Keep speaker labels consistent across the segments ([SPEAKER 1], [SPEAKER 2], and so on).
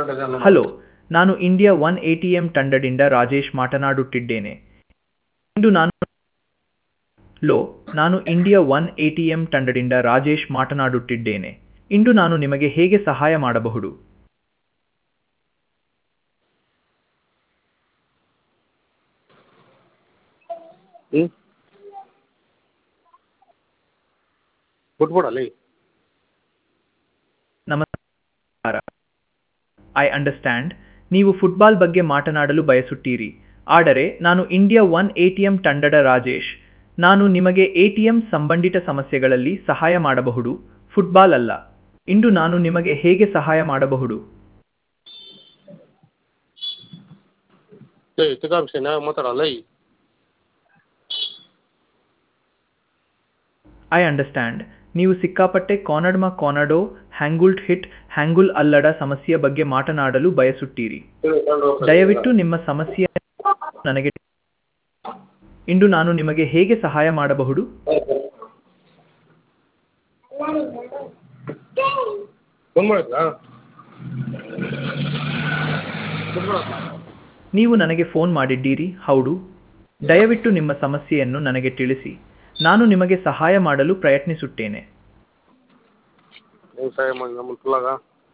[SPEAKER 1] Current ಇದೆ ನಮ್ಮ
[SPEAKER 2] hello ನಾನು India one A T M ತಂಡದಿಂದ ರಾಜೇಶ್ ಮಾತನಾಡುತ್ತಿದ್ದೇನೆ ಇಂದು ನಾನು ಹಲೋ ನಾನು India one A T M ತಂಡದಿಂದ ರಾಜೇಶ್ ಮಾತನಾಡುತ್ತಿದ್ದೇನೆ ಇಂದು ನಾನು ನಿಮಗೆ ಹೇಗೆ ಸಹಾಯ ಮಾಡಬಹುದು
[SPEAKER 1] ಹ್ಞೂ ಬಿಟ್ಬಿಡಲ್ಲಿ
[SPEAKER 2] ನಮಸ್ಕಾರ ಐ ಅಂಡರ್ಸ್ಟ್ಯಾಂಡ್ ನೀವು ಫುಟ್ಬಾಲ್ ಬಗ್ಗೆ ಮಾತನಾಡಲು ಬಯಸುತ್ತೀರಿ ಆದರೆ ನಾನು India one A T M ತಂಡದ ರಾಜೇಶ್ ನಾನು ನಿಮಗೆ ಎ ಟಿ ಎಂ ಸಂಬಂಧಿತ ಸಮಸ್ಯೆಗಳಲ್ಲಿ ಸಹಾಯ ಮಾಡಬಹುದು ಫುಟ್ಬಾಲ್ ಅಲ್ಲ ಇಂದು ನಾನು ನಿಮಗೆ ಹೇಗೆ ಸಹಾಯ ಮಾಡಬಹುದು
[SPEAKER 1] ಏಯ್ ತಿರ್ಗಾಬಿಸಿ ನಾವು ಮಾತಾಡಲ್ಲ ಈ
[SPEAKER 2] ಐ ಅಂಡರ್ಸ್ಟ್ಯಾಂಡ್ ನೀವು ಸಿಕ್ಕಾಪಟ್ಟೆ ಕಾನಡ್ಮ ಕಾನಡೋ ಹ್ಯಾಂಗುಲ್ಟ್ ಹಿಟ್ ಹ್ಯಾಂಗುಲ್ ಅಲ್ಲಡ ಸಮಸ್ಯೆಯ ಬಗ್ಗೆ ಮಾತನಾಡಲು ಬಯಸುತ್ತೀರಿ ದಯವಿಟ್ಟು ನಿಮ್ಮ ಸಮಸ್ಯೆ ನನಗೆ ಇಂದು ನಾನು ನಿಮಗೆ ಹೇಗೆ ಸಹಾಯ ಮಾಡಬಹುದು
[SPEAKER 1] ಫೋನ್ ಮಾಡಿದ್ರಾ
[SPEAKER 2] ನೀವು ನನಗೆ ಫೋನ್ ಮಾಡಿದ್ದೀರಿ ಹೌದು ದಯವಿಟ್ಟು ನಿಮ್ಮ ಸಮಸ್ಯೆಯನ್ನು ನನಗೆ ತಿಳಿಸಿ ನಾನು ನಿಮಗೆ ಸಹಾಯ ಮಾಡಲು ಪ್ರಯತ್ನಿಸುತ್ತೇನೆ
[SPEAKER 1] ಹೆಂಗೆ ಸಹಾಯ ಮಾಡಿ ನಮ್ಮ ಫುಲ್ಲಾಗ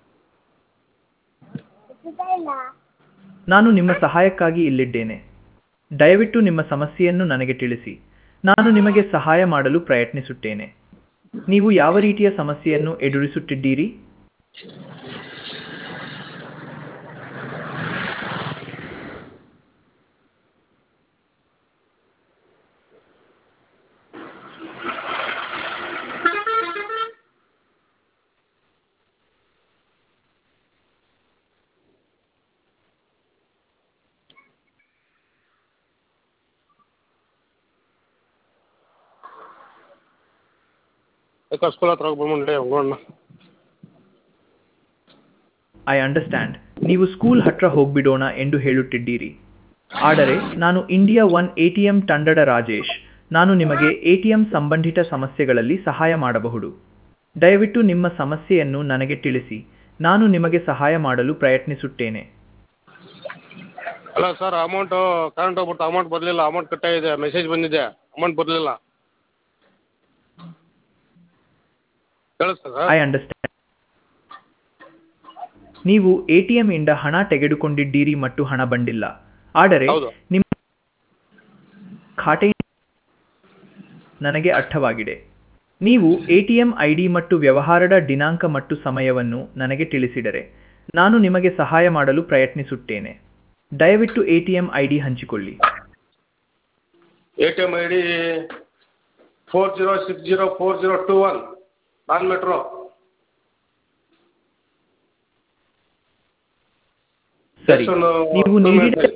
[SPEAKER 2] ನಾನು ನಿಮ್ಮ ಸಹಾಯಕ್ಕಾಗಿ ಇಲ್ಲಿದ್ದೇನೆ ದಯವಿಟ್ಟು ನಿಮ್ಮ ಸಮಸ್ಯೆಯನ್ನು ನನಗೆ ತಿಳಿಸಿ ನಾನು ನಿಮಗೆ ಸಹಾಯ ಮಾಡಲು ಪ್ರಯತ್ನಿಸುತ್ತೇನೆ ನೀವು ಯಾವ ರೀತಿಯ ಸಮಸ್ಯೆಯನ್ನು ಎದುರಿಸುತ್ತಿದ್ದೀರಿ
[SPEAKER 1] ಯಾಕೆ ಸ್ಕೂಲ್ ಹತ್ರ ಹೋಗಿ ಬಂದ್ಬಿಡ್ಲಿ ಹೋಗೋಣ
[SPEAKER 2] ಐ ಅಂಡರ್ಸ್ಟ್ಯಾಂಡ್ ನೀವು ಸ್ಕೂಲ್ ಹತ್ರ ಹೋಗ್ಬಿಡೋಣ ಎಂದು ಹೇಳುತ್ತಿದ್ದೀರಿ ಆದರೆ ನಾನು India one A T M ತಂಡದ ರಾಜೇಶ್ ನಾನು ನಿಮಗೆ ಎ ಟಿ ಎಂ ಸಂಬಂಧಿತ ಸಮಸ್ಯೆಗಳಲ್ಲಿ ಸಹಾಯ ಮಾಡಬಹುದು ದಯವಿಟ್ಟು ನಿಮ್ಮ ಸಮಸ್ಯೆಯನ್ನು ನನಗೆ ತಿಳಿಸಿ ನಾನು ನಿಮಗೆ ಸಹಾಯ ಮಾಡಲು ಪ್ರಯತ್ನಿಸುತ್ತೇನೆ
[SPEAKER 1] ಅಲ್ಲ ಸರ್ ಅಮೌಂಟು ಕರೆಂಟ್ ಹೋಗ್ಬಿಟ್ಟು ಅಮೌಂಟ್ ಬರಲಿಲ್ಲ ಅಮೌಂಟ್ ಕಟ್ಟಾಗಿದೆ ಮೆಸೇಜ್ ಬಂದಿದೆ ಅಮೌಂಟ್ ಬರಲಿಲ್ಲ ಕೇಳಿಸ್ತದ
[SPEAKER 2] ಐ ಅಂಡರ್ಸ್ಟ್ಯಾಂಡ್ ನೀವು ಎ ಟಿ ಎಂ ಇಂದ ಹಣ ತೆಗೆದುಕೊಂಡಿದ್ದೀರಿ ಮತ್ತು ಹಣ ಬಂದಿಲ್ಲ ಆದರೆ
[SPEAKER 1] ಹೌದು.
[SPEAKER 2] ನಿಮ್ಮ ಖಾತೆ ನನಗೆ ಅರ್ಥವಾಗಿದೆ ನೀವು A T M I D ಮತ್ತು ವ್ಯವಹಾರದ ದಿನಾಂಕ ಮತ್ತು ಸಮಯವನ್ನು ನನಗೆ ತಿಳಿಸಿದರೆ ನಾನು ನಿಮಗೆ ಸಹಾಯ ಮಾಡಲು ಪ್ರಯತ್ನಿಸುತ್ತೇನೆ ದಯವಿಟ್ಟು A T M I D ಹಂಚಿಕೊಳ್ಳಿ
[SPEAKER 1] A T M I D four zero six zero four zero two one non metro
[SPEAKER 2] ಸರಿ
[SPEAKER 1] ಒಂದು
[SPEAKER 2] ನೀವು
[SPEAKER 1] two
[SPEAKER 2] ನೀಡಿದ
[SPEAKER 1] minutes.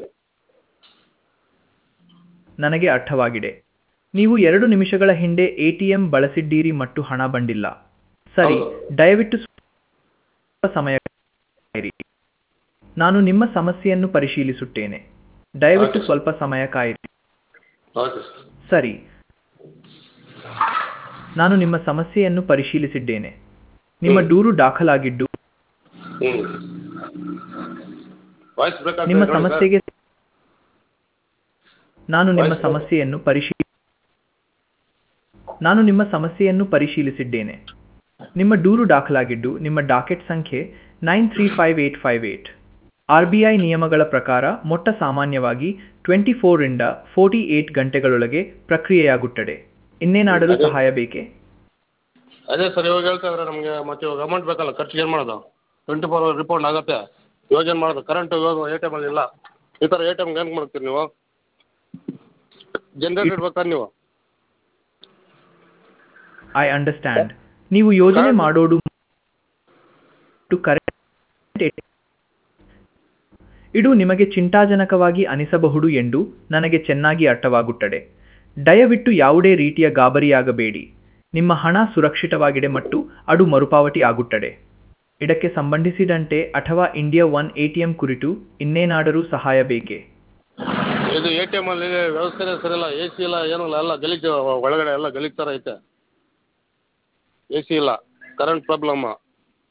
[SPEAKER 2] ನನಗೆ ಅರ್ಥವಾಗಿದೆ ನೀವು ಎರಡು ನಿಮಿಷಗಳ ಹಿಂದೆ ಎ ಟಿ ಎಂ ಬಳಸಿದ್ದೀರಿ ಮತ್ತು ಹಣ ಬಂದಿಲ್ಲ ಸರಿ
[SPEAKER 1] ಹೌದು.
[SPEAKER 2] ದಯವಿಟ್ಟು ಸ್ವಲ್ಪ ಸಮಯ ಕಾಯಿರಿ ನಾನು ನಿಮ್ಮ ಸಮಸ್ಯೆಯನ್ನು ಪರಿಶೀಲಿಸುತ್ತೇನೆ ದಯವಿಟ್ಟು
[SPEAKER 1] ಓಕೆ.
[SPEAKER 2] ಸ್ವಲ್ಪ ಸಮಯ ಕಾಯಿರಿ
[SPEAKER 1] ಓಕೆ ಸರ್
[SPEAKER 2] ಸರಿ ನಾನು ನಿಮ್ಮ ಸಮಸ್ಯೆಯನ್ನು ಪರಿಶೀಲಿಸಿದ್ದೇನೆ ನಿಮ್ಮ
[SPEAKER 1] ಹ್ಮ್.
[SPEAKER 2] ದೂರು ದಾಖಲಾಗಿದ್ದು
[SPEAKER 1] ಹ್ಞೂ ವಾಯ್ಸ್ ಬೇಕಾಗ್ತದೆ
[SPEAKER 2] ನಿಮ್ಮ
[SPEAKER 1] ನೋಡಿ ಸರ್.
[SPEAKER 2] ಸಮಸ್ಯೆಗೆ ನಾನು ನಿಮ್ಮ
[SPEAKER 1] ವಾಯ್ಸ್
[SPEAKER 2] ಸಮಸ್ಯೆಯನ್ನು ಪರಿಶೀಲಿ ನಾನು ನಿಮ್ಮ ಸಮಸ್ಯೆಯನ್ನು ಪರಿಶೀಲಿಸಿದ್ದೇನೆ ನಿಮ್ಮ ದೂರು ದಾಖಲಾಗಿದ್ದು ನಿಮ್ಮ ಡಾಕೆಟ್ ಸಂಖ್ಯೆ nine three five eight five eight R B I ನಿಯಮಗಳ ಪ್ರಕಾರ ಮೊಟ್ಟ ಸಾಮಾನ್ಯವಾಗಿ ಟ್ವೆಂಟಿ ಫೋರಿಂದ ಫೋರ್ಟಿ ಏಟ್ ಗಂಟೆಗಳೊಳಗೆ ಪ್ರಕ್ರಿಯೆಯಾಗುತ್ತದೆ ಇನ್ನೇನಾದರೂ
[SPEAKER 1] ಅದೇ.
[SPEAKER 2] ಸಹಾಯ ಬೇಕೇ
[SPEAKER 1] ಅದೇ ಸರ್ ಇವಾಗ ಹೇಳ್ತಾ ಇದ್ರೆ ನಮಗೆ ಮತ್ತೆ ಇವಾಗ ಅಮೌಂಟ್ ಬೇಕಲ್ಲ ಖರ್ಚಿಗೆ ಏನು ಮಾಡೋದು ಟ್ವೆಂಟಿ ಫೋರ್ ಅವರ್ ರಿಪೋರ್ಟ್ ಆಗುತ್ತೆ ಇವಾಗ ಏನು ಮಾಡೋದು ಕರೆಂಟ್ ಇವಾಗ ಎ ಟಿ ಎಮಲ್ಲಿ ಇಲ್ಲ ಈ ಥರ ಎ ಟಿ ಎಮ್ಗೆ ಹೆಂಗೆ ಮಾಡ್ತೀರಿ ನೀವು ಜನ್ರೇಟ್ ಇಡ್ಬೇಕಾದ್ರೆ ನೀವು
[SPEAKER 2] ಐ ಅಂಡರ್ಸ್ಟ್ಯಾಂಡ್ ನೀವು ಯೋಜನೆ
[SPEAKER 1] ಕಾರಣ-
[SPEAKER 2] ಮಾಡೋದು ಮತ್ತು ಕರೆಂಟ್ ಇದು ನಿಮಗೆ ಚಿಂತಾಜನಕವಾಗಿ ಅನಿಸಬಹುದು ಎಂದು ನನಗೆ ಚೆನ್ನಾಗಿ ಅರ್ಥವಾಗುತ್ತದೆ ದಯವಿಟ್ಟು ಯಾವುದೇ ರೀತಿಯ ಗಾಬರಿಯಾಗಬೇಡಿ ನಿಮ್ಮ ಹಣ ಸುರಕ್ಷಿತವಾಗಿದೆ ಮತ್ತು ಅದು ಮರುಪಾವತಿ ಆಗುತ್ತದೆ ಇದಕ್ಕೆ ಸಂಬಂಧಿಸಿದಂತೆ ಅಥವಾ India one A T M ಕುರಿತು ಇನ್ನೇನಾದರೂ ಸಹಾಯ ಬೇಕೇ
[SPEAKER 1] ಇದು ಎ ಟಿ ಎಮಲ್ಲಿ ವ್ಯವಸ್ಥೆನೇ ಸರಿಯಿಲ್ಲ ಎ ಸಿ ಇಲ್ಲ ಏನೂ ಇಲ್ಲ ಎಲ್ಲ ಗಲೀಜು ಒಳಗಡೆ ಎಲ್ಲ ಗಲೀಜು ಥರ ಐತೆ ಎ ಸಿ ಇಲ್ಲ ಕರೆಂಟ್ ಪ್ರಾಬ್ಲಮ್ಮ